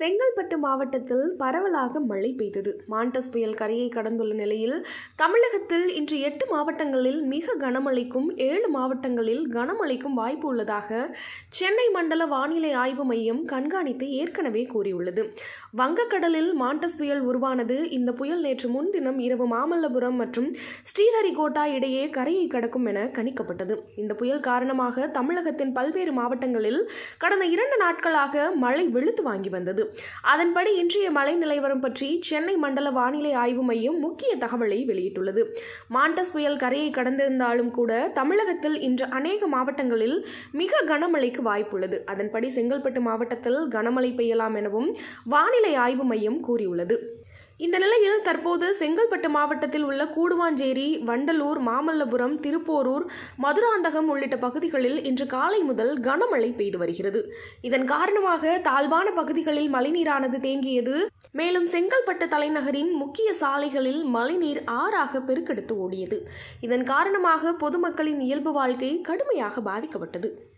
செங்கல்பட்டு மாவட்டத்தில் பரவலாக மழை பெய்தது மாண்டஸ் புயல் கரையை கடந்துள்ள நிலையில் தமிழகத்தில் இன்று எட்டு மாவட்டங்களில் மிக கனமழைக்கும் ஏழு மாவட்டங்களில் கனமழைக்கும் வாய்ப்பு உள்ளதாக சென்னை மண்டல வானிலை ஆய்வு மையம் கண்காணித்து ஏற்கனவே கூறியுள்ளது வங்கக்கடலில் மாண்டஸ் புயல் உருவானது இந்த புயல் நேற்று முன்தினம் இரவு மாமல்லபுரம் மற்றும் ஸ்ரீஹரிகோட்டா இடையே கரையை கடக்கும் என கணிக்கப்பட்டது இந்த புயல் காரணமாக தமிழகத்தின் பல்வேறு மாவட்டங்களில் கடந்த இரண்டு நாட்களாக மழை வெளுத்து வாங்கி வந்தது அதன்படி இன்றைய மழை நிலவரம் பற்றி சென்னை மண்டல வானிலை ஆய்வு மையம் முக்கிய தகவலை வெளியிட்டுள்ளது மாண்டஸ் புயல் கரையை கடந்திருந்தாலும் கூட தமிழகத்தில் இன்று அநேக மாவட்டங்களில் மிக கனமழைக்கு வாய்ப்புள்ளது அதன்படி செங்கல்பட்டு மாவட்டத்தில் கனமழை பெய்யலாம் எனவும் வானிலை ஆய்வு மையம் கூறியுள்ளது இந்த நிலையில் தற்போது செங்கல்பட்டு மாவட்டத்தில் உள்ள கூடுவாஞ்சேரி வண்டலூர் மாமல்லபுரம் திருப்போரூர் மதுராந்தகம் உள்ளிட்ட பகுதிகளில் இன்று காலை முதல் கனமழை பெய்து வருகிறது இதன் காரணமாக தாழ்வான பகுதிகளில் மழைநீரானது தேங்கியது மேலும் செங்கல்பட்டு தலைநகரின் முக்கிய சாலைகளில் மழைநீர் ஆறாக பெருக்கெடுத்து ஓடியது இதன் காரணமாக பொதுமக்களின் இயல்பு வாழ்க்கை கடுமையாக பாதிக்கப்பட்டது